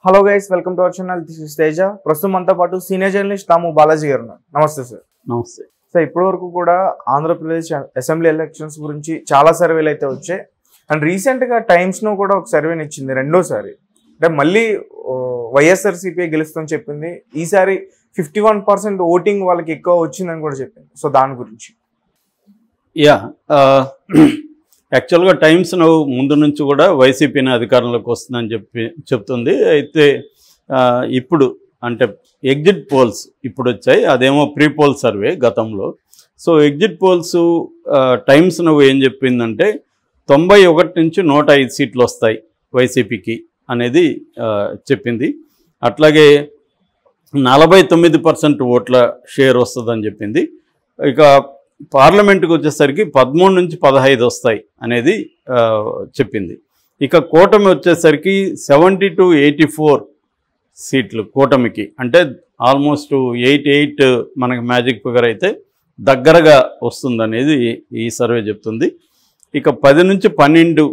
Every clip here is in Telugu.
hello guys welcome to our channel this is Teja ప్రస్తుతం మనతో పాటు సీనియర్ జర్నలిస్ట్ తాము బాలాజీ గారు ఉన్నారు నమస్తే సార్ నమస్తే సార్ ఇప్పటి వరకు కూడా ఆంధ్రప్రదేశ్ అసెంబ్లీ ఎలక్షన్స్ గురించి చాలా సర్వేలు అయితే వచ్చాయి అండ్ రీసెంట్ గా టైమ్స్ ను కూడా ఒక సర్వేని ఇచ్చింది రెండోసారి అంటే మళ్ళీ వైఎస్ఆర్సీపీ గెలుస్తుందని చెప్పింది ఈసారి ఫిఫ్టీ వన్ పర్సెంట్ ఓటింగ్ వాళ్ళకి ఎక్కువ వచ్చిందని కూడా చెప్పింది సో దాని గురించి యా యాక్చువల్గా టైమ్స్ నువ్వు ముందు నుంచి కూడా వైసీపీని అధికారంలోకి వస్తుందని చెప్పి చెప్తుంది అయితే ఆ, ఇప్పుడు అంటే ఎగ్జిట్ పోల్స్ ఇప్పుడు వచ్చాయి అదేమో ప్రీ పోల్ సర్వే గతంలో so exit polls Times Now ఏం చెప్పిందంటే తొంభై ఒకటి నుంచి నూట ఐదు సీట్లు వస్తాయి వైసీపీకి అనేది ఆ, చెప్పింది అట్లాగే నలభై తొమ్మిది పర్సెంట్ ఓట్ల షేర్ వస్తుందని చెప్పింది ఇక పార్లమెంట్కి వచ్చేసరికి పదమూడు నుంచి పదహైదు వస్తాయి అనేది ఆ, చెప్పింది ఇక కూటమి వచ్చేసరికి సెవెంటీ టు ఎయిటీ ఫోర్ సీట్లు కూటమికి అంటే ఆల్మోస్ట్ ఎయిట్ ఎయిట్ మనకి మ్యాజిక్ ఫిగర్ అయితే దగ్గరగా వస్తుందనేది ఈ సర్వే చెప్తుంది ఇక పది నుంచి పన్నెండు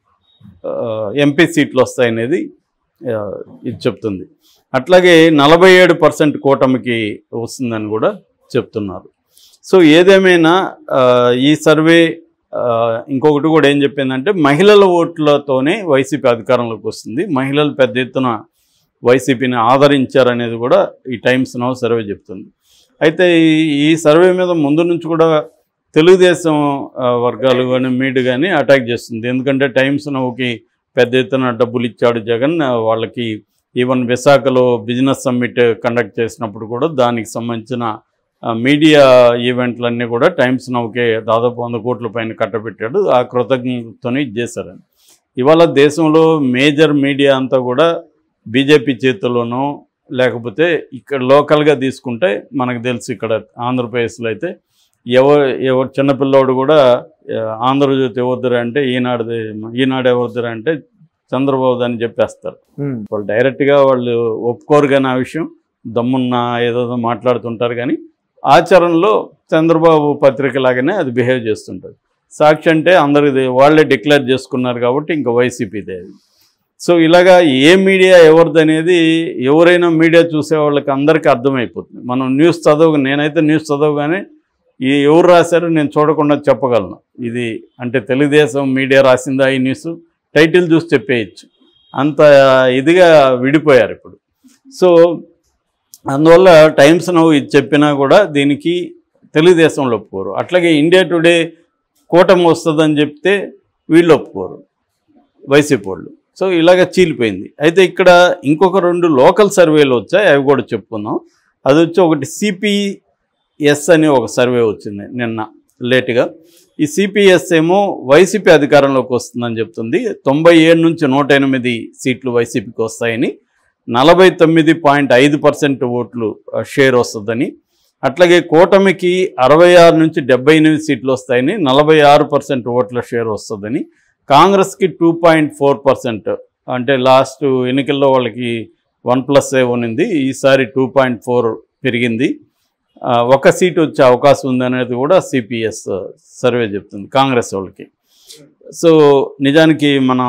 ఎంపీ సీట్లు వస్తాయనేది ఆ, ఇది చెప్తుంది అట్లాగే నలభై ఏడు పర్సెంట్ కూటమికి వస్తుందని కూడా చెప్తున్నారు సో ఏదేమైనా ఆ, ఈ సర్వే ఆ, ఇంకొకటి కూడా ఏం చెప్పిందంటే మహిళల ఓట్లతోనే వైసీపీ అధికారంలోకి వస్తుంది మహిళలు పెద్ద ఎత్తున వైసీపీని ఆదరించారనేది కూడా ఈ టైమ్స్ నౌ సర్వే చెప్తుంది అయితే ఈ- ఈ సర్వే మీద ముందు నుంచి కూడా తెలుగుదేశం ఆ, వర్గాలు కానీ మీడ్ కానీ అటాక్ చేస్తుంది ఎందుకంటే టైమ్స్ నౌకి పెద్ద ఎత్తున డబ్బులు ఇచ్చాడు జగన్ ఆ, వాళ్ళకి ఈవెన్ విశాఖలో బిజినెస్ సమ్మిట్ కండక్ట్ చేసినప్పుడు కూడా దానికి సంబంధించిన ఆ, మీడియా ఈవెంట్లన్నీ కూడా టైమ్స్ నౌకే దాదాపు వంద కోట్ల పైన కట్టబెట్టాడు ఆ కృతజ్ఞతతోనే ఇది చేశారని ఇవాళ దేశంలో మేజర్ మీడియా అంతా కూడా బీజేపీ చేతుల్లోనో లేకపోతే ఇక్కడ లోకల్గా తీసుకుంటే మనకు తెలుసు ఇక్కడ ఆంధ్రప్రదేశ్లో అయితే ఎవరు ఎవరు చిన్నపిల్లోడు కూడా ఆ, ఆంధ్రజ్యోతి ఎవరిదిరా అంటే ఈనాడుది ఈనాడు ఎవరిదిరా అంటే చంద్రబాబు అని చెప్పేస్తారు ఉమ్, వాళ్ళు డైరెక్ట్గా వాళ్ళు ఒప్పుకోరు కానీ ఆ విషయం దమ్మున్న ఏదో మాట్లాడుతుంటారు కానీ ఆచరణలో చంద్రబాబు పత్రిక లాగానే అది బిహేవ్ చేస్తుంటుంది సాక్షి అంటే అందరిది వాళ్ళే డిక్లేర్ చేసుకున్నారు కాబట్టి ఇంకా వైసీపీదే అది సో ఇలాగా ఏ మీడియా ఎవరిది అనేది ఎవరైనా మీడియా చూసే వాళ్ళకి అందరికీ అర్థమైపోతుంది మనం న్యూస్ చదవ నేనైతే న్యూస్ చదవగానే ఈ ఎవరు రాశారో నేను చూడకుండా చెప్పగలను ఇది అంటే తెలుగుదేశం మీడియా రాసిందా ఈ న్యూస్ టైటిల్ చూసి చెప్పేయచ్చు అంత ఇదిగా విడిపోయారు ఇప్పుడు సో అందువల్ల టైమ్స్ నవ్వు ఇది చెప్పినా కూడా దీనికి తెలుగుదేశంలో ఒప్పుకోరు అట్లాగే ఇండియా టుడే కూటమి వస్తుందని చెప్తే వీళ్ళు ఒప్పుకోరు వైసీపీ వాళ్ళు సో ఇలాగ చీలిపోయింది అయితే ఇక్కడ ఇంకొక రెండు లోకల్ సర్వేలు వచ్చాయి అవి కూడా చెప్పుకుందాం అది వచ్చి ఒకటి సిపిఎస్ అని ఒక సర్వే వచ్చింది నిన్న లేటుగా ఈ సిపిఎస్ ఏమో వైసీపీ అధికారంలోకి వస్తుందని చెప్తుంది తొంభై ఏడు నుంచి నూట ఎనిమిది సీట్లు వైసీపీకి వస్తాయని నలభై తొమ్మిది పాయింట్ ఐదు పర్సెంట్ ఓట్లు ఆ, షేర్ వస్తుందని అట్లాగే కూటమికి అరవై ఆరు నుంచి డెబ్బై ఎనిమిది సీట్లు వస్తాయని నలభై ఆరు పర్సెంట్ ఓట్ల షేర్ వస్తుందని కాంగ్రెస్కి టూ పాయింట్ ఫోర్ పర్సెంట్ అంటే లాస్ట్ ఎన్నికల్లో వాళ్ళకి వన్ ప్లస్ ఏ ఉన్నింది ఈసారి టూ పాయింట్ ఫోర్ పెరిగింది ఆ, ఒక సీట్ వచ్చే అవకాశం ఉంది అనేది కూడా సిపిఎస్ సర్వే చెప్తుంది కాంగ్రెస్ వాళ్ళకి సో నిజానికి మనం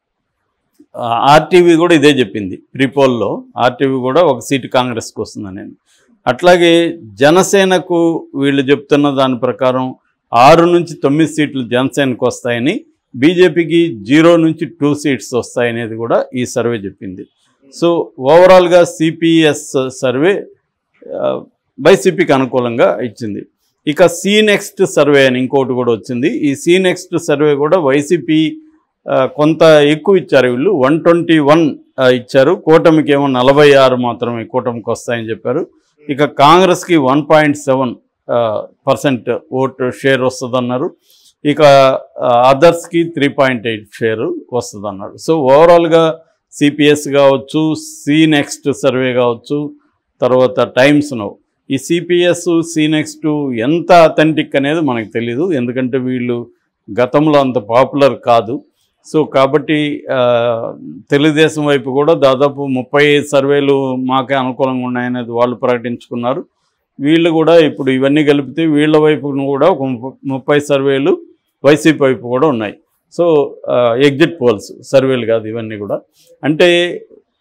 ఆర్టీవీ కూడా ఇదే చెప్పింది ప్రీపోల్లో ఆర్టీవీ కూడా ఒక సీటు కాంగ్రెస్కి వస్తుందని అట్లాగే జనసేనకు వీళ్ళు చెప్తున్న దాని ప్రకారం ఆరు నుంచి తొమ్మిది సీట్లు జనసేనకు వస్తాయని బీజేపీకి జీరో నుంచి టూ సీట్స్ వస్తాయనేది కూడా ఈ సర్వే చెప్పింది సో ఓవరాల్గా సిపిఎస్ సర్వే ఆ, వైసీపీకి అనుకూలంగా ఇచ్చింది ఇక సి నెక్స్ట్ సర్వే అని ఇంకోటి కూడా వచ్చింది ఈ సి నెక్స్ట్ సర్వే కూడా వైసీపీ ఆ, కొంత ఎక్కువ ఇచ్చారు వీళ్ళు వన్ ట్వంటీ వన్ ఇచ్చారు కూటమికి ఏమో నలభై ఆరు మాత్రమే కూటమికి వస్తాయని చెప్పారు ఇక కాంగ్రెస్కి one point seven percent vote share వస్తుందన్నారు ఇక అదర్స్కి త్రీ పాయింట్ ఎయిట్ షేర్ వస్తుందన్నారు సో ఓవరాల్గా సిపిఎస్ కావచ్చు సి నెక్స్ట్ సర్వే కావచ్చు తర్వాత టైమ్స్ నో ఈ సిపిఎస్ సి నెక్స్ట్ ఎంత అథెంటిక్ అనేది మనకు తెలీదు ఎందుకంటే వీళ్ళు గతంలో అంత పాపులర్ కాదు సో కాబట్టి ఆ, తెలుగుదేశం వైపు కూడా దాదాపు ముప్పై ఐదు సర్వేలు మాకే అనుకూలంగా ఉన్నాయనేది వాళ్ళు ప్రకటించుకున్నారు వీళ్ళు కూడా ఇప్పుడు ఇవన్నీ కలిపితే వీళ్ళ వైపు కూడా ఒక ముప్ప- ముప్పై సర్వేలు వైసీపీ వైపు కూడా ఉన్నాయి సో ఎగ్జిట్ పోల్స్ సర్వేలు కాదు ఇవన్నీ కూడా అంటే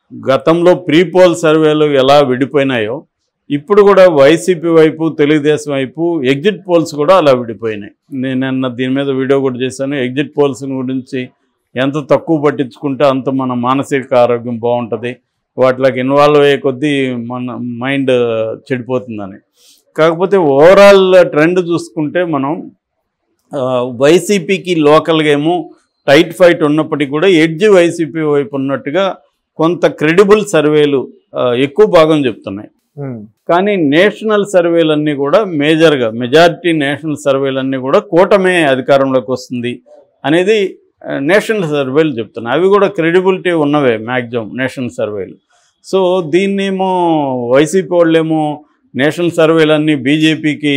గతంలో ప్రీ పోల్ సర్వేలు ఎలా విడిపోయినాయో ఇప్పుడు కూడా వైసీపీ వైపు తెలుగుదేశం వైపు ఎగ్జిట్ పోల్స్ కూడా అలా విడిపోయినాయి నేను నిన్న దీని మీద వీడియో కూడా చేశాను ఎగ్జిట్ పోల్స్ గురించి ఎంత తక్కువ పట్టించుకుంటే అంత మన మానసిక ఆరోగ్యం బాగుంటుంది వాటిలోకి ఇన్వాల్వ్ అయ్యే కొద్దీ మన మైండ్ చెడిపోతుందని కాకపోతే ఓవరాల్ ట్రెండ్ చూసుకుంటే మనం ఆ, వైసీపీకి లోకల్గా ఏమో టైట్ ఫైట్ ఉన్నప్పటికీ కూడా ఎడ్జ్ వైసీపీ వైపు ఉన్నట్టుగా కొంత క్రెడిబుల్ సర్వేలు ఆ, ఎక్కువ భాగం చెప్తున్నాయి ఉమ్, కానీ నేషనల్ సర్వేలన్నీ కూడా మేజర్గా మెజారిటీ నేషనల్ సర్వేలన్నీ కూడా కూటమే అధికారంలోకి వస్తుంది అనేది ఆ, నేషనల్ సర్వేలు చెప్తున్నాయి అవి కూడా క్రెడిబిలిటీ ఉన్నవే మ్యాక్సిమం నేషనల్ సర్వేలు సో దీన్నేమో వైసీపీ వాళ్ళేమో నేషనల్ సర్వేలన్నీ బీజేపీకి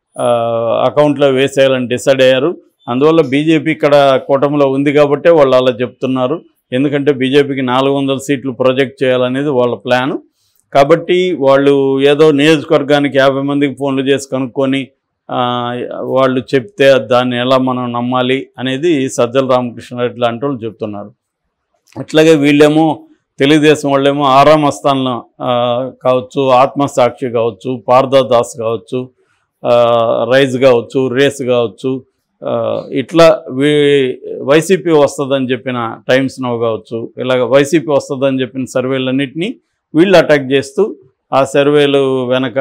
అకౌంట్లో వేసేయాలని డిసైడ్ అయ్యారు అందువల్ల బీజేపీ ఇక్కడ కూటమిలో ఉంది కాబట్టే వాళ్ళు అలా చెప్తున్నారు ఎందుకంటే బీజేపీకి నాలుగు వందల సీట్లు ప్రొజెక్ట్ చేయాలనేది వాళ్ళ ప్లాను కాబట్టి వాళ్ళు ఏదో నియోజకవర్గానికి యాభై మందికి ఫోన్లు చేసి కనుక్కొని ఆ, వాళ్ళు చెప్తే దాన్ని ఎలా మనం నమ్మాలి అనేది సజ్జల రామకృష్ణారెడ్డి లాంటి వాళ్ళు చెప్తున్నారు అట్లాగే వీళ్ళేమో తెలుగుదేశం వాళ్ళేమో ఆరామ్ అస్థానం కావచ్చు ఆత్మసాక్షి కావచ్చు పార్దా దాస్ కావచ్చు ఆ, రైజ్ కావచ్చు రేస్ కావచ్చు ఆ, ఇట్లా వీ వైసీపీ వస్తుందని చెప్పిన టైమ్స్ నవ్ కావచ్చు ఇలాగ వైసీపీ వస్తుందని చెప్పిన సర్వేలన్నింటినీ వీళ్ళు అటాక్ చేస్తూ ఆ సర్వేలు వెనక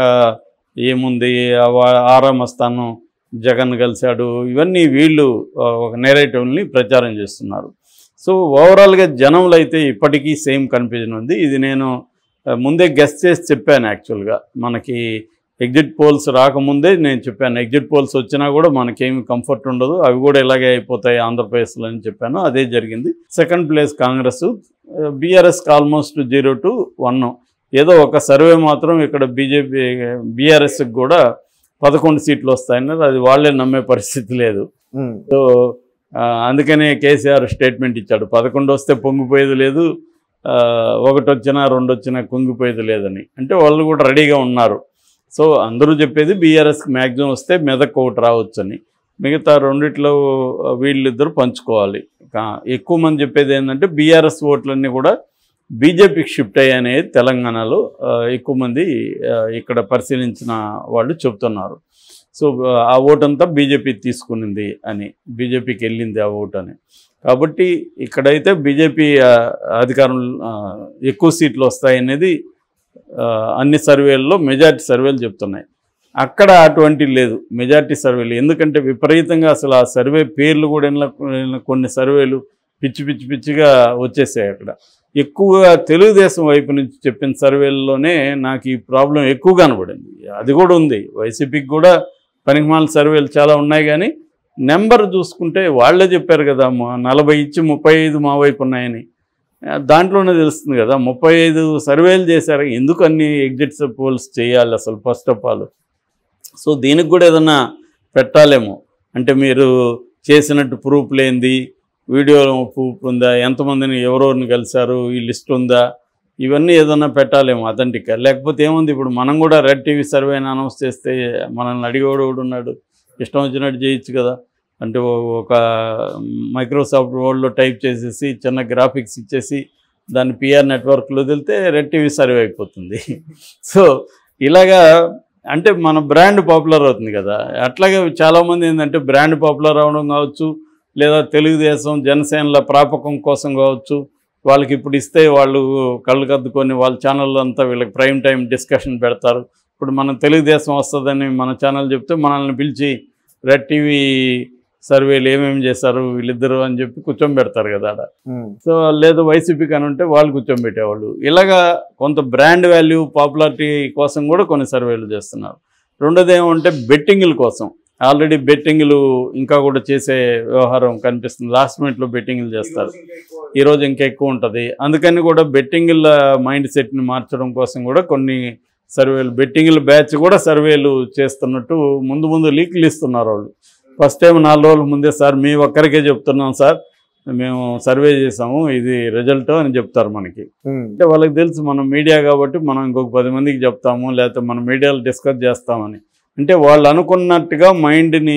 ఏముంది ఆ వా- ఆరామ స్థానం జగన్ కలిశాడు ఇవన్నీ వీళ్ళు ఆ, ఒక నెరేటివ్ని ప్రచారం చేస్తున్నారు సో ఓవరాల్గా జనంలో అయితే ఇప్పటికీ సేమ్ కన్ఫ్యూజన్ ఉంది ఇది నేను ఆ, ముందే గెస్ట్ చేసి చెప్పాను యాక్చువల్గా మనకి ఎగ్జిట్ పోల్స్ రాకముందే నేను చెప్పాను ఎగ్జిట్ పోల్స్ వచ్చినా కూడా మనకేమి కంఫర్ట్ ఉండదు అవి కూడా ఇలాగే అయిపోతాయి ఆంధ్రప్రదేశ్లో అని చెప్పాను అదే జరిగింది సెకండ్ ప్లేస్ కాంగ్రెస్ బీఆర్ఎస్కి ఆల్మోస్ట్ జీరో టు వన్ ఏదో ఒక సర్వే మాత్రం ఇక్కడ బీజేపీ బీఆర్ఎస్కి కూడా పదకొండు సీట్లు వస్తాయన్నారు అది వాళ్ళే నమ్మే పరిస్థితి లేదు ఉమ్, సో ఆ, అందుకనే కేసీఆర్ స్టేట్మెంట్ ఇచ్చాడు పదకొండు వస్తే పొంగిపోయేది లేదు ఆ, ఒకటి వచ్చినా రెండు వచ్చినా కుంగిపోయేది లేదని అంటే వాళ్ళు కూడా రెడీగా ఉన్నారు సో అందరూ చెప్పేది బీఆర్ఎస్కి మ్యాక్సిమం వస్తే మెదక్ ఒకటి రావచ్చని మిగతా రెండిట్లో వీళ్ళిద్దరు పంచుకోవాలి కా- ఎక్కువ మంది చెప్పేది ఏంటంటే బీఆర్ఎస్ ఓట్లన్నీ కూడా బీజేపీకి షిఫ్ట్ అయ్యాయనేది తెలంగాణలో ఆ, ఎక్కువ మంది ఆ, ఇక్కడ పరిశీలించిన వాళ్ళు చెప్తున్నారు సో ఆ ఓటు అంతా బీజేపీ తీసుకునింది అని బీజేపీకి వెళ్ళింది ఆ ఓటు అని కాబట్టి ఇక్కడైతే బీజేపీ ఆ, అధికారం ఆ, ఎక్కువ సీట్లు వస్తాయనేది ఆ, అన్ని సర్వేల్లో మెజారిటీ సర్వేలు చెప్తున్నాయి అక్కడ అటువంటి లేదు మెజారిటీ సర్వేలు ఎందుకంటే విపరీతంగా అసలు ఆ సర్వే పేర్లు కూడా ఇలా- ఇలా కొన్ని సర్వేలు పిచ్చి పిచ్చి పిచ్చిగా వచ్చేసాయి అక్కడ ఎక్కువగా తెలుగుదేశం వైపు నుంచి చెప్పిన సర్వేల్లోనే నాకు ఈ ప్రాబ్లం ఎక్కువ కనబడింది అది కూడా ఉంది వైసీపీకి కూడా పనికిమాల సర్వేలు చాలా ఉన్నాయి కానీ నెంబర్ చూసుకుంటే వాళ్ళే చెప్పారు కదా మా నలభై ఇచ్చి ముప్పై ఐదు మా వైపు ఉన్నాయని ఆ, దాంట్లోనే తెలుస్తుంది కదా ముప్పై ఐదు సర్వేలు చేశారు ఎందుకు అన్ని ఎగ్జిట్స్ పోల్స్ చేయాలి అసలు ఫస్ట్ ఆఫ్ ఆల్ సో దీనికి కూడా ఏదన్నా పెట్టాలేమో అంటే మీరు చేసినట్టు ప్రూఫ్ లేనిది వీడియో ప్రూఫ్ ఉందా ఎంతమందిని ఎవరెవరిని కలిశారు ఈ లిస్ట్ ఉందా ఇవన్నీ ఏదన్నా పెట్టాలేమో అథెంటిక్ లేకపోతే ఏముంది ఇప్పుడు మనం కూడా రెడ్ టీవీ సర్వేని అనౌన్స్ చేస్తే మనల్ని అడిగేవాడు కూడా ఉన్నాడు ఇష్టం వచ్చినట్టు చేయొచ్చు కదా అంటే ఓ- ఒక మైక్రోసాఫ్ట్ వర్డ్లో టైప్ చేసేసి చిన్న గ్రాఫిక్స్ ఇచ్చేసి దాన్ని పిఆర్ నెట్వర్క్లో వెళ్తే రెడ్ టీవీ సర్వే అయిపోతుంది సో ఇలాగా అంటే మన బ్రాండ్ పాపులర్ అవుతుంది కదా అట్లాగే చాలామంది ఏంటంటే బ్రాండ్ పాపులర్ అవడం కావచ్చు లేదా తెలుగుదేశం జనసేనల ప్రాపకం కోసం కావచ్చు వాళ్ళకి ఇప్పుడు ఇస్తే వాళ్ళు కళ్ళు కద్దుకొని వాళ్ళ ఛానల్లో అంతా వీళ్ళకి ప్రైమ్ టైం డిస్కషన్ పెడతారు ఇప్పుడు మనం తెలుగుదేశం వస్తుందని మన ఛానల్ చెప్తే మనల్ని పిలిచి రెడ్ టీవీ సర్వేలు ఏమేమి చేశారు వీళ్ళిద్దరు అని చెప్పి కూర్చోబెడతారు కదా ఆడ ఉమ్, సో లేదు వైసీపీ కానీ ఉంటే వాళ్ళు కూర్చోబెట్టేవాళ్ళు ఇలాగా కొంత బ్రాండ్ వాల్యూ పాపులారిటీ కోసం కూడా కొన్ని సర్వేలు చేస్తున్నారు రెండోది ఏమంటే బెట్టింగ్ల కోసం ఆల్రెడీ బెట్టింగ్లు ఇంకా కూడా చేసే వ్యవహారం కనిపిస్తుంది లాస్ట్ మినిట్లో బెట్టింగ్లు చేస్తారు ఈరోజు ఇంకా ఎక్కువ ఉంటుంది అందుకని కూడా బెట్టింగ్ల మైండ్ సెట్ని మార్చడం కోసం కూడా కొన్ని సర్వేలు బెట్టింగ్ల బ్యాచ్ కూడా సర్వేలు చేస్తున్నట్టు ముందు ముందు లీక్లు ఇస్తున్నారు వాళ్ళు ఫస్ట్ టైం నాలుగు రోజుల ముందే సార్ మీ ఒక్కరికే చెప్తున్నాం సార్ మేము సర్వే చేసాము ఇది రిజల్ట్ అని చెప్తారు మనకి ఉమ్, అంటే వాళ్ళకి తెలుసు మనం మీడియా కాబట్టి మనం ఇంకొక పది మందికి చెప్తాము లేకపోతే మన మీడియాలో డిస్కస్ చేస్తామని అంటే వాళ్ళు అనుకున్నట్టుగా మైండ్ని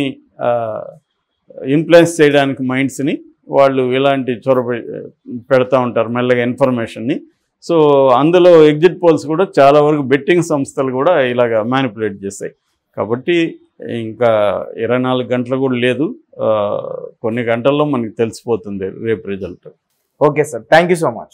ఇన్ఫ్లుయెన్స్ చేయడానికి మైండ్స్ని వాళ్ళు ఇలాంటి చొరవ పెడతా ఉంటారు మెల్లగా ఇన్ఫర్మేషన్ని సో అందులో ఎగ్జిట్ పోల్స్ కూడా చాలా వరకు బెట్టింగ్ సంస్థలు కూడా ఇలాగ మ్యానిపులేట్ చేస్తాయి కాబట్టి ఇంకా ఇరవై నాలుగు గంటలు కూడా లేదు ఆ, కొన్ని గంటల్లో మనకి తెలిసిపోతుంది రేపు result okay sir thank you so much